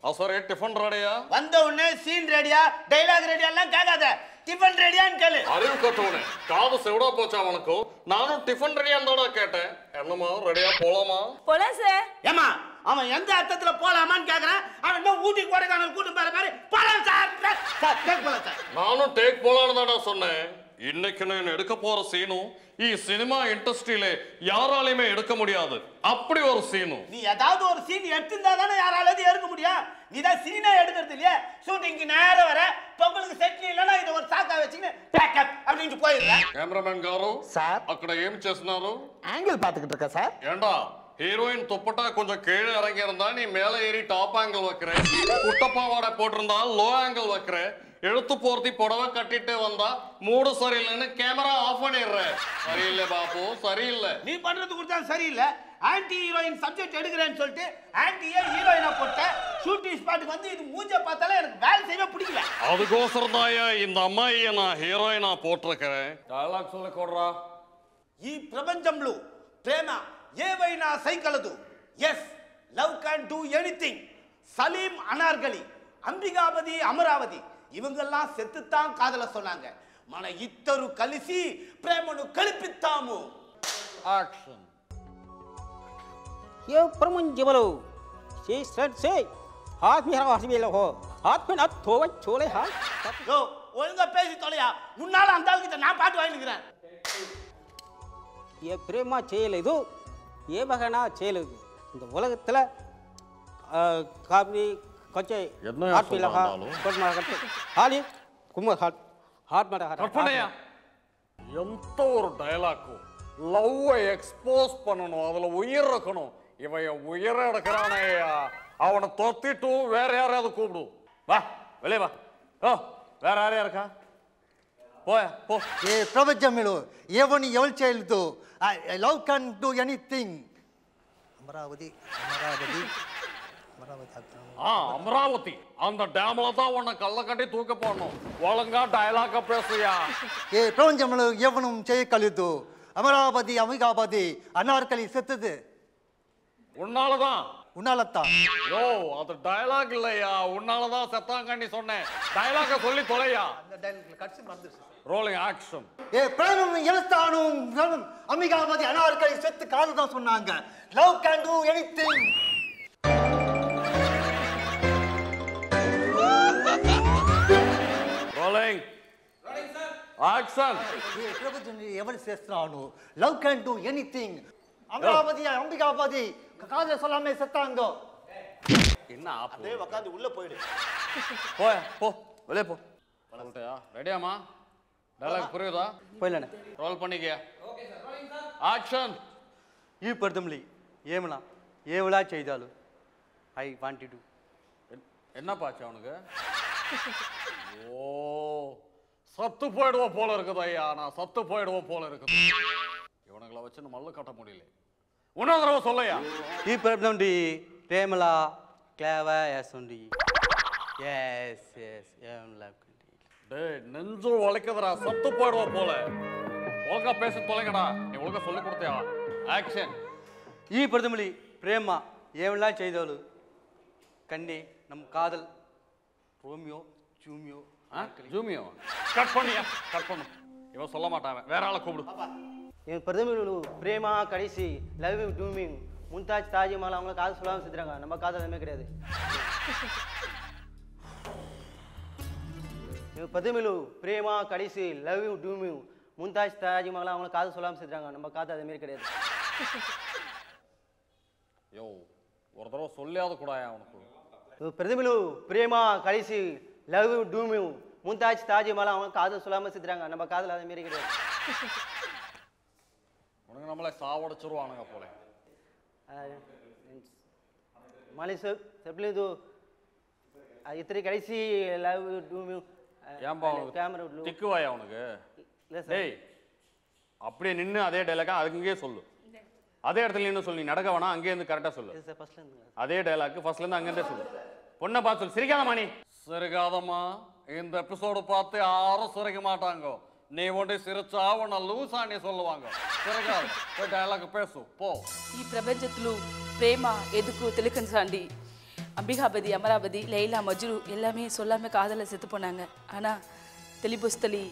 సరే టిఫిన్ రెడీయా வந்த உடனே சீன் ரெடியா டைலாக் ரெடியா எல்லாம் கேட்காத டிஃபன் ரெடியான்னு கேளு அறிவு கட்டவனே காது செவிடா போச்சா உனக்கு நானும் டிஃபன் ரெடியா தானே கேட்டேன் என்னம்மா ரெடியா போலாமா போலாம் சார் ஏமா அவன் எந்த அர்த்தத்துல போலாமான்னு கேக்குறான் அவன் இன்னும் ஊட்டி கொடைக்கானல் கூட்டு போற மாதிரி போலாம் சார் சார் கேட்க போலாம் சார் நானும் டேக் போலான்னு தானே சொன்னேன் இன்னைக்கு நான் எடுக்க போற சீனும் ఈ సినిమా ఇండస్ట్రీలే யாராலையுமே எடுக்க முடியாது அப்படி ஒரு சீனும் நீ ஏதாவது ஒரு சீன் எடுத்திருந்தா தானே யாராவது எடுக்க முடியும் நீ தான் சீனே எடுக்கிறது இல்லையா ஷூட்டிங்க்கு நேரம் வர பொங்கலுக்கு செட் இல்லைன்னா இதை ஒரு சாக்கா வச்சுக்கின்னு பேக்கப் அப்படின்ட்டு போயிடுறேன் కెమెరామెన్ గారు సార్ అక్కడ ఏం చేస్తున్నారు యాంగిల్ பார்த்துக்கிட்டு இருக்கா சார் ஏண்டா ஹீரோயின் துப்பட்டா கொஞ்சம் கீழே இறங்கி இருந்தா நீ மேலே ஏறி டாப் ஆங்கிள் வைக்கிற குட்டப்பாவாடை போட்டிருந்தா லோ ஆங்கிள் வைக்கிற எழுத்து போர்த்தி புடவை கட்டிட்டு வந்தா மூடு சரியில்லைன்னு கேமரா ஆஃப் பண்ணிடுற சரியில்லை பாப்பு சரியில்லை நீ பண்றது கூட தான் சரியில்லை ஆன்டி ஹீரோயின் சப்ஜெக்ட் எடுக்கிறேன்னு சொல்லிட்டு ஆன்டியே ஹீரோயினா போட்ட ஷூட்டிங் ஸ்பாட்டுக்கு வந்து இது மூஞ்ச பார்த்தாலே எனக்கு வேலை செய்யவே பிடிக்கல அதுக்கோசரம் தாயா இந்த அம்மாயியை நான் ஹீரோயினா போட்டிருக்கிறேன் டயலாக் சொல்லி கொடுறா ఈ ప్రపంచంలో ప్రేమ ఏవైనా సైకలదు yes love can do anything Salim Anarkali Ambikapathi Amaravathi ఇవంగెல்லாம் సెత్తుతాం కాదల சொன்னாங்க మన ఇద్దరు కలిసి ప్రేమను కలిపిస్తాము ஆக்ஷன் ये प्रमुंजबलो से सट से हाथ में हाथ में लो हाथ में हाथ थोवा छोले हाथ யோ ஒழுங்கா பேசி தொலையா முன்னால அந்த ஆளுகிட்ட நான் பாட்டு வாங்கிக்கிறேன் ఏ ప్రేమ చేయలేదు ఏ బగనా చేయలేదు இந்த உலகத்தில் காபி கொஞ்சம் என்னய்யா ஹாட் மீல சொல்றான் ஹாட் ஹாலி கும்ம ஹாட் ஹாட் மட ஹாட் கற்பனையா எந்த ஒரு டயலாக்கும் லவ்வை எக்ஸ்போஸ் பண்ணணும் அதுல உயிர் இருக்கணும் இவன் உயிர எடுக்கிறானேயா அவனை தொத்திட்டு வேற யாரையாவது கூப்பிடு வா வெளியே வா ஓ வேற யாரையா இருக்கா போய போ ఏ ప్రపంచంలో ఎవరిని ఎవరు చేయలేదు love can do anything Amaravathi Amaravathi Amaravathi ஆ அமராவதி அந்த டேம்ல தான் உன்னை கள்ள கட்டி தூக்க போடணும் ஒழுங்கா டயலாக பேசுயா ఏ ప్రపంచంలో ఎవరు చేయగలదు అమరావతి అమిగావతి అనార్కలి సెత్తது உன்னாலதான் ఉన్నాలత్తా யோ அது டயலாக் இல்லையா உன்னாலதான் செத்தாங்கன்னு சொன்னேன் டயலாக சொல்லி தொலையா ரோலிங் ஆக்ஷன் ఏ ప్రేమను ఎలుస్తాను అమిగావతి అనార్కలి సెత్తు కాదు சொன்னாங்க love can do anything rolling action ఏ ప్రపంచంలో ఎవరు చేస్తున్నాను love can do anything Amaravathi Ambikapathi కాదు சொல்லாமே செத்தாங்க என்ன ஆப்பு அதே உட்காந்து உள்ள போயிடு போய போ வெளியே போ சொல்லிட்டியா ரெடியாமா டயலாக் புரியுதா పోయిలానే ரோல் பண்ணிக்கியா ஆக்ஷன் ఈ పర్థంలి ఏమనా ఏవలా చేయదాలు ఐ వాంట్ టు என்ன பாச்சு அவனுக்கு ஓ சத்து போயிடுவோம் போல இருக்குது ஐயா நான் சத்து போயிடுவோம் போல இருக்குது இவனுங்களை வச்சு மல்லு கட்ட முடியல இன்னொரு தடவை சொல்லையா ఈ పర్థండి ప్రేమల క్లేవ ఎస్ండి ఎస్ ఎస్ ఏం లవ్ டேய் நெஞ்சு உழைக்குதுடா சத்து போயிடுவோம் போல ஒழுங்கா பேச தொலைங்கடா நீ ஒழுங்கா சொல்லி கொடுத்தியா ஆக்ஷன் ఈ పర్థంలి ప్రేమ ఏవలా చేయదాలు కన్నీ నమ్ కాదల్ ரோமியோ ஜூமியோ ஜூமியோ கட் பண்ணியா கட் பண்ணு இவன் சொல்ல மாட்டான் வேற ஆளை கூப்பிடு என் பிரதமர் பிரேமா கடைசி லவ் டூமிங் மும்தாஜ் தாஜ்மஹால் அவங்க காது சொல்லாமல் செத்துறாங்க நம்ம காது அதுமே கிடையாது என் பிரதமர் பிரேமா கடைசி லவ் டூமிங் மும்தாஜ் தாஜ்மஹால் அவங்க காது சொல்லாமல் செத்துறாங்க நம்ம காது அதே மாதிரி கிடையாது யோ ஒரு தடவை சொல்லியாவது கூடாயா அவனுக்கு என் பிரதமர் பிரேமா கடைசி லவ் டூமிங் மும்தாஜ் தாஜ்மஹால் அவங்க காது சொல்லாமல் செத்துறாங்க நம்ம காதில் அதே மாதிரி கிடையாது உனக்கு நம்மளை சாவடிச்சிருவானுங்க போல మళ్ళీ సార్ చెప్పలేదు ఆ ఇతరి కలిసి లవ్ డూమి ஏன்பா కెమెరా திக்குவாயா அவனுக்கு లేదు సార్ டேய் அப்படியே நின்று அதே டைலாக்கா அதுங்கேயே சொல்லு அதே இடத்துல நின்று சொல்லு நீ நடக்க வேணாம் அங்கேயே இருந்து கரெக்டாக சொல்லு లేదు సార్ ఫస్ట్ அதே டைலாக் ஃபர்ஸ்ட்ல இருந்து அங்கேருந்தே சொல்லு பொண்ணை பார்த்து சொல்லு சிரிக்காதம்மா நீ சிரிக்காதம்மா இந்த எபிசோடு பார்த்து யாரும் சிரிக்க மாட்டாங்க நீ ஒன்று சிரிச்சா உன்னை லூசானே சொல்லுவாங்க சிரிக்காத போய் டைலாக் பேசு போ ఈ ప్రపంచంలో ప్రేమ ఎదుకు తెలియకండి அம்பிகாபதி அமராவதி லைலா மஜ்ரு எல்லாமே சொல்லாமல் காதலில் செத்து போனாங்க ஆனால் தெளிபுஸ்தலி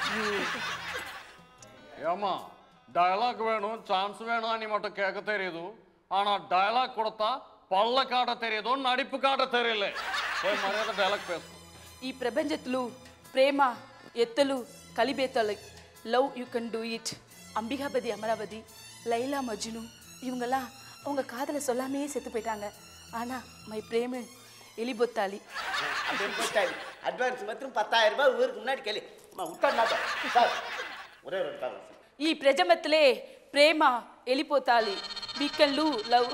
ஏமா டயலாக் வேணும் சான்ஸ் வேணும் நீ மட்டும் கேட்க தெரியுது ஆனா டயலாக் கொடுத்தா பல்ல காட்ட தெரியுது நடிப்பு காட்ட தெரியல போய் மரியாதை டயலாக் பேசு ఈ ప్రపంచత్లు ప్రేమ ఎత్తలు కలిబేతలు love you can do it Ambikapathi Amaravathi Laila Majnu இவங்கெல்லாம் அவங்க காதலை சொல்லாமையே செத்து போயிட்டாங்க ஆனால் மை பிரேமு எலிபொத்தாலி அட்வான்ஸ் மாத்திரம் பத்தாயிரம் ரூபாய் ஊருக்கு முன்னாடி கேளு அம்மா விட்டா சார் ஒரே ஒரு காலம் ఈ ప్రజమత్తులే ప్రేమ ఎలిపోతాలి బిక్కళ్ళు లవ్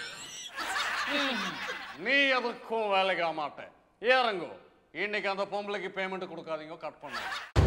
நீ எதுக்கும் வேலைக்கு ஆக மாட்டேன் ஏறங்கோ இன்னைக்கு அந்த பொம்பளைக்கு பேமெண்ட் கொடுக்காதீங்க கட் பண்ணு